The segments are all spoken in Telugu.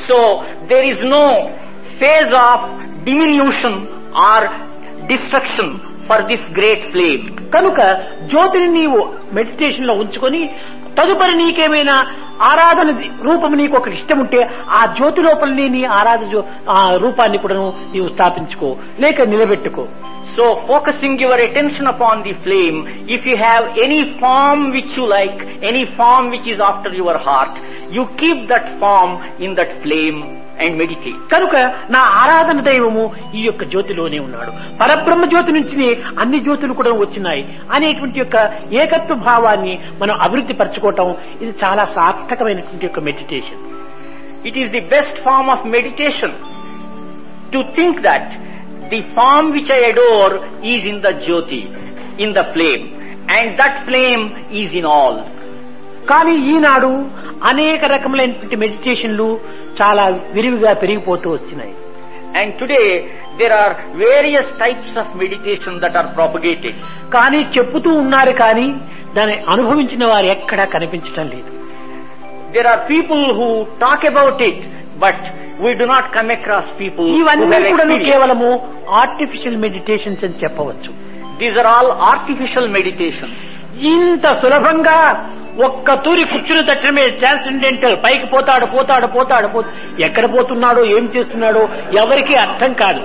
So there is no phase of diminution or destruction for this great flame. కనుక జ్యోతిని నీవు మెడిటేషన్ లో ఉంచుకొని తదుపరి నీకేమైనా ఆరాధన రూపం నీకు ఒకటి ఇష్టం ఉంటే ఆ జ్యోతి లోపలనే నీ ఆరాధన జ్యో- ఆ రూపాన్ని కూడా నీవు స్థాపించుకో లేక నిలబెట్టుకో So focusing your attention upon the flame, if you have any form which you like, any form which is after your heart, you keep that form in that flame and meditate. కనుక నా ఆరాధన దైవము ఈ యొక్క జ్యోతిలోనే ఉన్నాడు పరబ్రహ్మ జ్యోతి నుంచి అన్ని జ్యోతులు కూడా వచ్చినాయి అనేటువంటి యొక్క ఏకత్వ భావాన్ని మనం అభివృద్ధి పరచుకోవటం ఇది చాలా సార్థకమైనటువంటి యొక్క meditation It is the best form of meditation to think that the form which I adore is in the jyoti, in the flame, and that flame is in all. కానీ ఈనాడు అనేక రకములైనటువంటి మెడిటేషన్లు చాలా విరివిగా పెరిగిపోతూ వచ్చినాయి And today there are various types of meditation that are propagated. కానీ చెప్పుతూ ఉన్నారు కానీ దాన్ని అనుభవించిన వారు ఎక్కడా కనిపించటం లేదు There are people who talk about it, but we do not come across people who ఇవన్నీ have కూడా experienced. కేవలము ఆర్టిఫిషియల్ మెడిటేషన్స్ అని చెప్పవచ్చు These are all artificial meditations. ఇంత సులభంగా ఒక్క తూరి కూర్చుని తట్టడమే ట్రాన్సెండెంటల్ పైకి పోతాడు పోతాడు పోతాడు పో ఎక్కడ పోతున్నాడో ఏం చేస్తున్నాడో ఎవరికీ అర్థం కాదు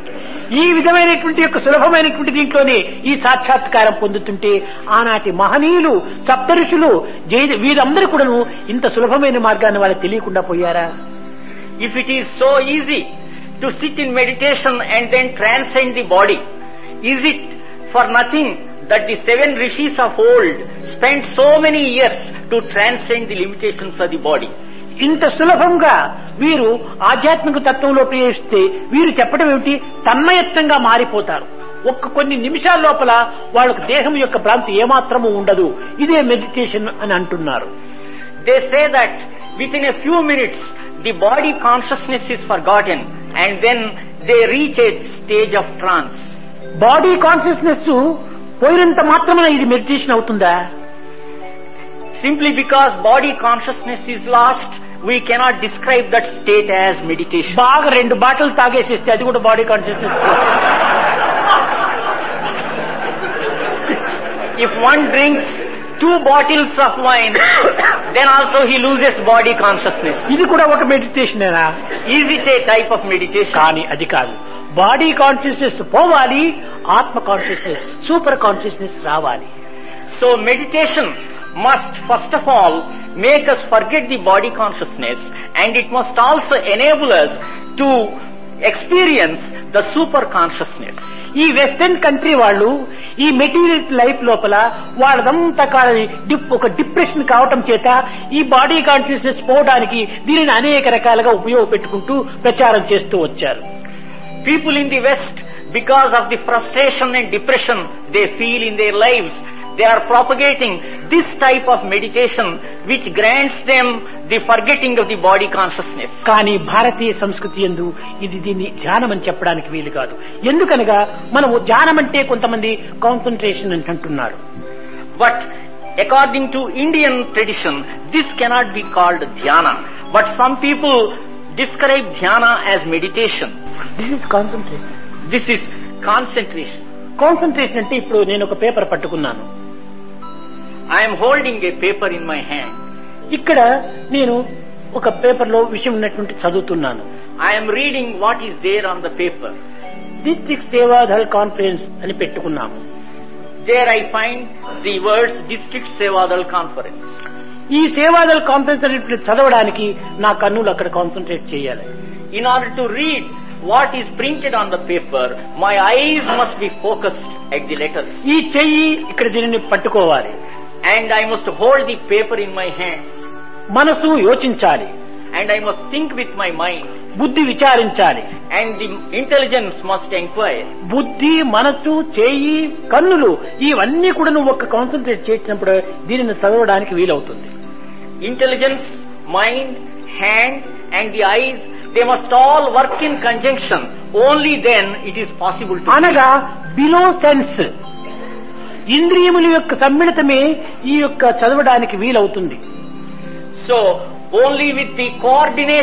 ఈ విధమైనటువంటి యొక్క సులభమైనటువంటి దీంట్లోనే ఈ సాక్షాత్కారం పొందుతుంటే ఆనాటి మహనీయులు సప్తఋషులు జై- వీరందరూ కూడాను ఇంత సులభమైన మార్గాన్ని వాళ్ళకి తెలియకుండా పోయారా If it is so easy to sit in meditation and then transcend the body, is it for nothing that the seven rishis of old spent so many years to transcend the limitations of the body? ఇంత సులభంగా వీరు ఆధ్యాత్మిక తత్వంలో ప్రవేశిస్తే వీరు చెప్పడం ఏమిటి తన్మయత్వంగా మారిపోతారు ఒక్క కొన్ని నిమిషాల లోపల వాళ్ళకు దేహం యొక్క భ్రాంతి ఏమాత్రము ఉండదు ఇదే మెడిటేషన్ అని అంటున్నారు They say that within a few minutes the body consciousness is forgotten and then they reach a stage of trance. Body consciousness పోయినంత మాత్రమే ఇది మెడిటేషన్ అవుతుందా Simply because body consciousness is lost, we cannot describe that state as meditation. బాగా రెండు బాటలు తాగేసేస్తే అది కూడా body consciousness If one drinks two bottles of wine, then also he loses body consciousness. ఇది కూడా ఒక మెడిటేషనేనా Is it a type of meditation? కానీ అది కాదు బాడీ కాన్షియస్నెస్ పోవాలి ఆత్మ కాన్షియస్నెస్ సూపర్ కాన్షియస్నెస్ రావాలి So meditation must first of all make us forget the body consciousness and it must also enable us to experience the super consciousness. ఈ వెస్టర్న్ కంట్రీ వాళ్ళు ఈ మెటీరియల్ లైఫ్ లోపల వాళ్ళదంతా కాదని డిప్ ఒక డిప్రెషన్ కావటం చేత ఈ బాడీ కాన్షియస్నెస్ పోవడానికి దీనిని అనేక రకాలుగా ఉపయోగపెట్టుకుంటూ ప్రచారం చేస్తూ వచ్చారు People in the West, because of the frustration and depression they feel in their lives, they are propagating this type of meditation which grants them the forgetting of the body consciousness. కానీ భారతీయ సంస్కృతి ఎందు ఇది దీన్ని ధ్యానం అని చెప్పడానికి వీలు కాదు ఎందుకనగా మనము ధ్యానం అంటే కొంతమంది కాన్సన్ట్రేషన్ అని అంటున్నారు But according to Indian tradition, this cannot be called dhyana. But some people describe dhyana as meditation. This is concentration This is concentration. Concentration అంటే ఇప్పుడు నేను ఒక పేపర్ పట్టుకున్నాను I am holding a paper in my hand. ఇక్కడ నేను ఒక పేపర్ లో విషయం ఉన్నటువంటి చదువుతున్నాను I am reading what is there on the paper. District Sevadal conference అని పెట్టుకున్నాము There I find the words District Sevadal Conference. ఈ సేవాదల్ కాన్ఫరెన్స్ అనేటువంటి చదవడానికి నా కన్నులు అక్కడ కాన్సన్ట్రేట్ చేయాలి In order to read what is printed on the paper, my eyes must be focused at the letters. ఈ చెయ్యి ఇక్కడ దీనిని పట్టుకోవాలి And I must hold the paper in my hand. మనసు యోచించాలి And I must think with my mind. బుద్ధి విచారించాలి And the intelligence must inquire. బుద్ధి మనసు చేయి కన్నులు ఇవన్నీ కూడా నువ్వు ఒక కాన్సన్ట్రేట్ చేసినప్పుడు దీనిని చదవడానికి వీలవుతుంది Intelligence, mind, hand and the eyes, they must all work in conjunction. Only then it is possible to అనగా బిలో సెన్స్ ఇంద్రియముల యొక్క సమ్మిళితమే ఈ యొక్క చదవడానికి వీలవుతుంది So, only with the coordination